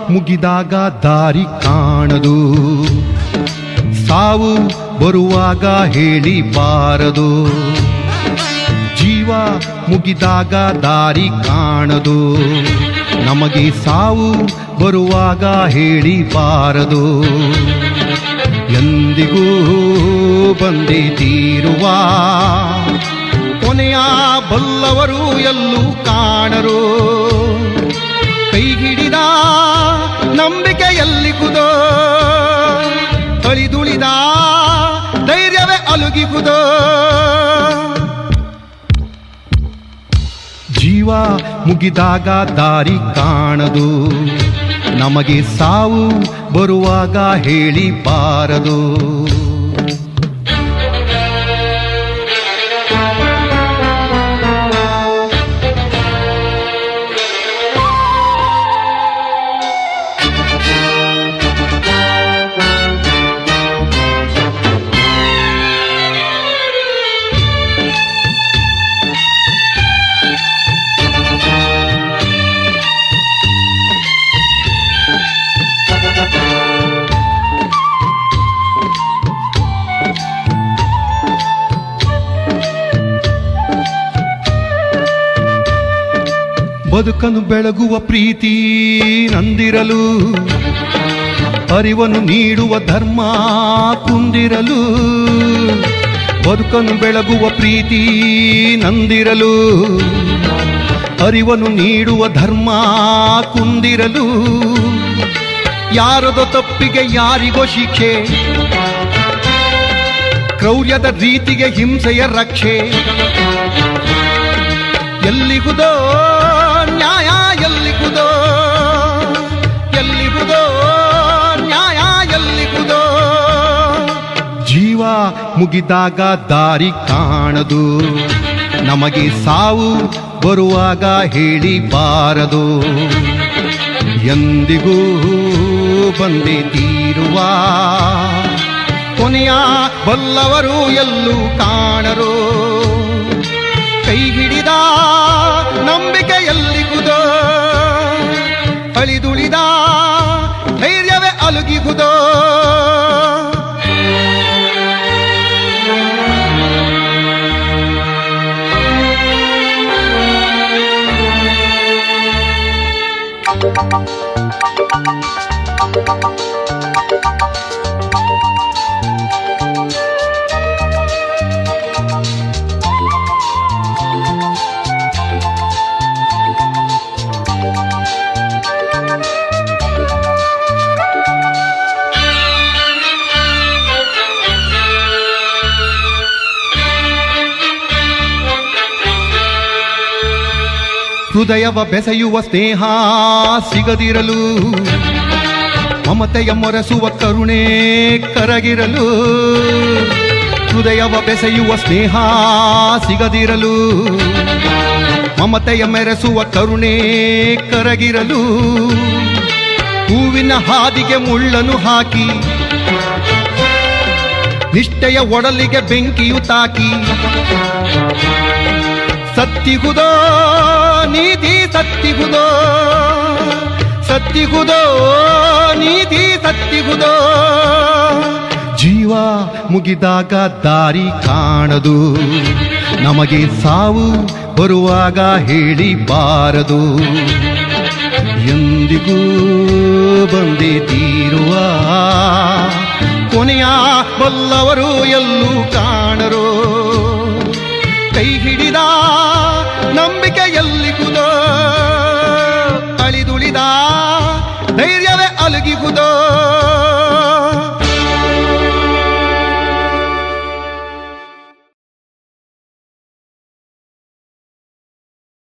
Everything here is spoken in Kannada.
ಮುಗಿದಾಗ ದಾರಿ ಕಾಣದು ಸಾವು ಬರುವಾಗ ಹೇಳಿ ಬಾರದು ಜೀವ ಮುಗಿದಾಗ ದಾರಿ ಕಾಣದು ನಮಗೆ ಸಾವು ಬರುವಾಗ ಹೇಳಿ ಬಾರದು ಎಂದಿಗೂ ಬಂದೇ ತೀರುವ ಕೊನೆಯ ಬಲ್ಲವರು ಎಲ್ಲೂ ಕಾಣರು ಕೈ ಹಿಡಿದ ನಂಬಿಕೆ ಎಲ್ಲಿಗುದೋ ಅಳಿದುಳಿದ ಧೈರ್ಯವೇ ಅಲುಗಿಗುದೋ ಜೀವ ಮುಗಿದಾಗ ದಾರಿ ಕಾಣದು ನಮಗೆ ಸಾವು ಬರುವಾಗ ಹೇಳಿ ಬಾರದು ಬದುಕನ್ನು ಬೆಳಗುವ ಪ್ರೀತಿ ನಂದಿರಲು ಅರಿವನ್ನು ನೀಡುವ ಧರ್ಮ ಕುಂದಿರಲು ಬದುಕನ್ನು ಬೆಳಗುವ ಪ್ರೀತಿ ನಂದಿರಲು ಅರಿವನ್ನು ನೀಡುವ ಧರ್ಮ ಕುಂದಿರಲು ಯಾರದೋ ತಪ್ಪಿಗೆ ಯಾರಿಗೋ ಶಿಕ್ಷೆ ಕ್ರೌರ್ಯದ ರೀತಿಗೆ ಹಿಂಸೆಯ ರಕ್ಷೆ ಎಲ್ಲಿಗುದೋ ನ್ಯಾಯ ಎಲ್ಲಿಗುದೋ ಎಲ್ಲಿಗುದೋ ನ್ಯಾಯ ಎಲ್ಲಿಗುದೋ ಜೀವ ಮುಗಿದಾಗ ದಾರಿ ಕಾಣದು ನಮಗೆ ಸಾವು ಬರುವಾಗ ಹೇಳಿ ಬಾರದು ಎಂದಿಗೂ ಬಂದೇ ತೀರುವ ಕೊನೆಯ ಬಲ್ಲವರು ಎಲ್ಲೂ ಕಾಣರು ಕೈ ಹಿಡಿದ ನಂಬಿಕೆ ಎಲ್ಲಿಗುದೋ ಅಳಿದುಳಿದ ಧೈರ್ಯವೇ ಅಲುಗಿಗುದೋ ಹೃದಯವ ಬೆಸೆಯುವ ಸ್ನೇಹ ಸಿಗದಿರಲು ಮಮತೆಯ ಮೊರೆಸುವ ಕರುಣೆ ಕರಗಿರಲು ಹೃದಯವ ಬೆಸೆಯುವ ಸ್ನೇಹ ಸಿಗದಿರಲು ಮಮತೆಯ ಮೆರೆಸುವ ಕರುಣೆ ಕರಗಿರಲು ಹೂವಿನ ಹಾದಿಗೆ ಮುಳ್ಳನು ಹಾಕಿ ನಿಷ್ಠೆಯ ಒಡಲಿಗೆ ಬೆಂಕಿಯು ತಾಕಿ ಸತ್ತಿಗುದೋ ನೀತಿ ಸತ್ತಿಗುದೋ ಸತ್ತಿಗುದೋ ನೀತಿ ಸತ್ತಿಗುದೋ ಜೀವ ಮುಗಿದಾಗ ದಾರಿ ಕಾಣದು ನಮಗೆ ಸಾವು ಬರುವಾಗ ಹೇಳಿ ಬಾರದು ಎಂದಿಗೂ ಬಂದೇ ತೀರುವ ಕೊನೆಯ ಬಲ್ಲವರು ಎಲ್ಲೂ ಕಾಣರೋ ಕೈ ಹಿಡಿದ ನಂಬಿಕೆ ಎಲ್ಲಿಗುದೋ ಅಳಿದುಳಿದ ಧೈರ್ಯವೇ ಅಲುಗಿಗುದೋ